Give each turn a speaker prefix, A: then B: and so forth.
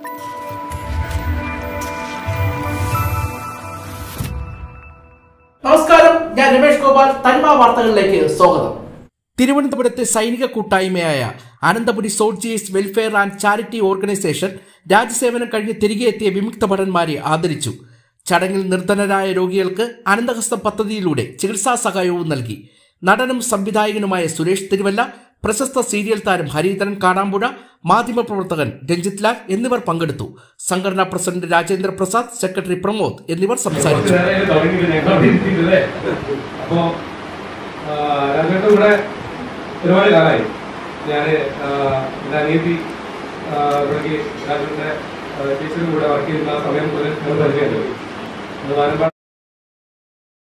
A: നമസ്കാരം ഞാൻ രമേഷ് ഗോപാൽ തന്മ വാർത്തകളിലേക്ക് സ്വാഗതം തിരുവനന്തപുരത്തെ സൈനിക കൂട്ടായ്മയായ Ananthapuri soldiers welfare and charity organisation രാജ്യസേവനം കഴിഞ്ഞ് തിരികെ എത്തിയ വിമുക്ത ഭടന്മാരെ ആദരിച്ചു ചടങ്ങിൽ നിർധനരായ രോഗികൾക്ക് അനന്തഹസ്തം പദ്ധതിയിലൂടെ ചികിത്സാ സഹായവും നൽകി നടനും സംവിധായകനുമായ സുരേഷ് തിരുവല്ല പ്രശസ്ത സീരിയൽ താരം ഹരിധരൻ കാടാമ്പുഴ മാധ്യമപ്രവർത്തകൻ രഞ്ജിത് ലാൽ എന്നിവർ പങ്കെടുത്തു സംഘടനാ പ്രസിഡന്റ് രാജേന്ദ്ര പ്രസാദ് സെക്രട്ടറി പ്രമോദ് എന്നിവർ സംസാരിച്ചു
B: നേരെ തുടങ്ങിയിട്ട് ഞങ്ങൾ അവിടെ ഇരിക്കുന്നില്ലേ? അപ്പോ ആ, രാജേട്ടൻ ഇവിടെ ഒരുപാട് കാലമായി ഞാൻ എൻ്റെ അനിയത്തി ആ, ഇവിടേക്ക് രാജേട്ടൻ്റെ ടീച്ചറും കൂടെ വർക്ക് ചെയ്യുന്ന ആ സമയം മുതൽ ഞങ്ങൾ പരിചയമുണ്ട് അത് വാനമ്പാടി